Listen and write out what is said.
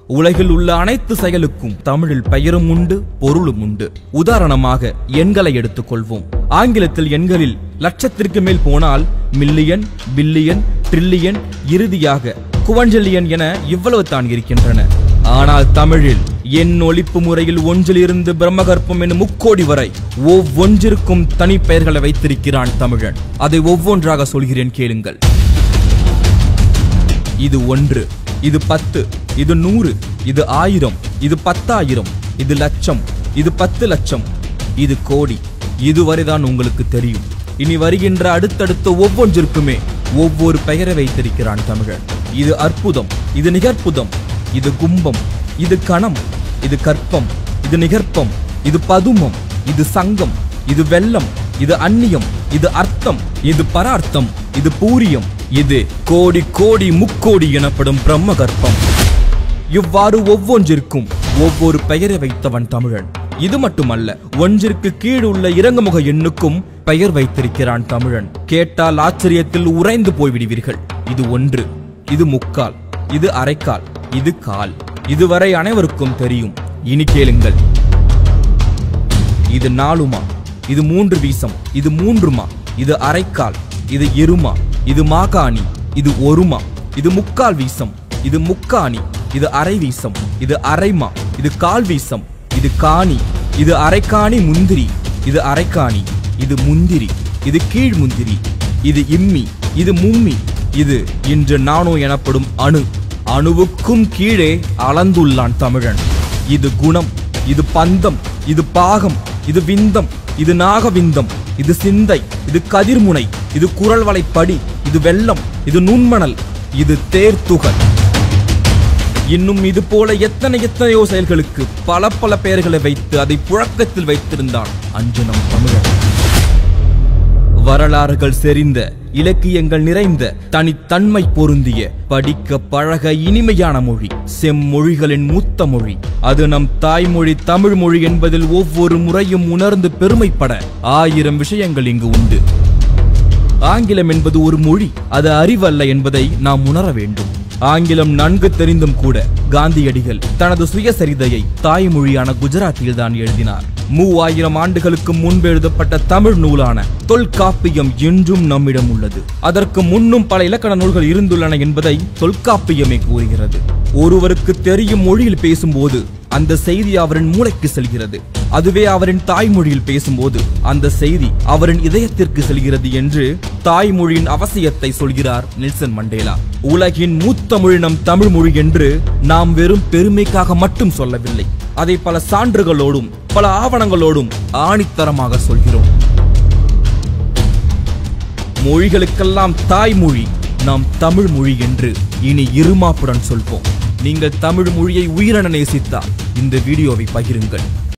உலகில் உள்ள அனைத்து செயலுக்கும் தமிழில் பெயரும் உண்டு பொருளும் உண்டு உதாரணமாக எண்களை எடுத்துக்கொள்வோம் ஆங்கிலத்தில் எண்களில் லட்சத்திற்கு மேல் போனால் மில்லியன் பில்லியன் ட்ரில்லியன் இறுதியாக குவஞ்சலியன் என இவ்வளவு தான் இருக்கின்றன ஆனால் தமிழில் எண் ஒழிப்பு முறையில் ஒன்றிலிருந்து பிரம்மகற்பம் எனும் முக்கோடி வரை ஒவ்வொன்றிற்கும் தனிப்பெயர்களை வைத்திருக்கிறான் தமிழன் அதை ஒவ்வொன்றாக சொல்கிறேன் கேளுங்கள் இது ஒன்று இது பத்து இது நூறு இது ஆயிரம் இது பத்தாயிரம் இது லட்சம் இது பத்து லட்சம் இது கோடி இதுவரைதான் உங்களுக்கு தெரியும் இனி வருகின்ற அடுத்தடுத்த ஒவ்வொன்றிற்குமே ஒவ்வொரு பெயரை வைத்திருக்கிறான் தமிழன் இது அற்புதம் இது நிகற்புதம் இது கும்பம் இது கணம் இது கற்பம் இது நிகற்பம் இது பதுமம் இது சங்கம் இது வெள்ளம் இது அந்நியம் இது அர்த்தம் இது பரார்த்தம் இது பூரியம் இது கோடி கோடி முக்கோடி எனப்படும் பிரம்மகற்பம் இவ்வாறு ஒவ்வொன்றிற்கும் ஒவ்வொரு பெயரை வைத்தவன் தமிழன் இது மட்டுமல்ல ஒன்றிற்கு கீழ் உள்ள இறங்குமுக எண்ணுக்கும் பெயர் வைத்திருக்கிறான் தமிழன் கேட்டால் ஆச்சரியத்தில் உறைந்து போய்விடுவீர்கள் இது ஒன்று இது முக்கால் இது அரைக்கால் இது கால் இதுவரை அனைவருக்கும் தெரியும் இனி கேளுங்கள் இது நாலுமா இது மூன்று வீசம் இது மூன்றுமா இது அரைக்கால் இது இருமா இது மாகாணி இது ஒருமா இது முக்கால் வீசம் இது முக்காணி இது அரை வீசம் இது அரைமா இது கால் வீசம் இது காணி இது அரைக்காணி முந்திரி இது அரைக்காணி இது முந்திரி இது கீழ் முந்திரி இது இம்மி இது மும்மி இது இன்று நானோ எனப்படும் அணு அணுவுக்கும் கீழே அளந்துள்ளான் தமிழன் இது குணம் இது பந்தம் இது பாகம் இது விந்தம் இது நாகவிந்தம் இது சிந்தை இது கதிர்முனை இது குரல் படி இது வெள்ளம் இது நுண்மணல் இது தேர்த்துகள் இன்னும் இது போல எத்தனை எத்தனையோ செயல்களுக்கு பல பல பெயர்களை வைத்து அதை புழக்கத்தில் வைத்திருந்தான் அஞ்சனம் தமிழன் வரலாறுகள் செறிந்த இலக்கியங்கள் நிறைந்த தனித்தன்மை பொருந்திய படிக்க பழக இனிமையான மொழி செம்மொழிகளின் மூத்த மொழி அது நம் தாய்மொழி தமிழ் மொழி என்பதில் ஒவ்வொரு முறையும் உணர்ந்து பெருமைப்பட ஆயிரம் விஷயங்கள் இங்கு உண்டு ஆங்கிலம் என்பது ஒரு மொழி அது அறிவல்ல என்பதை நாம் உணர வேண்டும் ஆங்கிலம் நன்கு தெரிந்தும் கூட காந்தியடிகள் தனது சுயசரிதையை தாய்மொழியான குஜராத்தியில் தான் எழுதினார் மூவாயிரம் ஆண்டுகளுக்கு முன்பு எழுதப்பட்ட தமிழ் நூலான தொல்காப்பியம் இன்றும் நம்மிடம் உள்ளது அதற்கு முன்னும் பல இலக்கண நூல்கள் இருந்துள்ளன என்பதை தொல்காப்பியமே கூறுகிறது ஒருவருக்கு தெரியும் மொழியில் பேசும்போது அந்த செய்தி அவரின் மூளைக்கு செல்கிறது அதுவே அவரின் தாய்மொழியில் பேசும்போது அந்த செய்தி அவரின் இதயத்திற்கு செல்கிறது என்று தாய்மொழியின் அவசியத்தை சொல்கிறார் நெல்சன் மண்டேலா உலகின் மூத்த மொழி நம் தமிழ் மொழி என்று நாம் வெறும் பெருமைக்காக மட்டும் சொல்லவில்லை அதை பல சான்றுகளோடும் பல ஆவணங்களோடும் ஆணித்தரமாக சொல்கிறோம் மொழிகளுக்கெல்லாம் தாய்மொழி நாம் தமிழ் மொழி என்று இனி இருமாப்புடன் சொல்வோம் நீங்கள் தமிழ் மொழியை உயிரென நேசித்தால் இந்த வீடியோவை பகிருங்கள்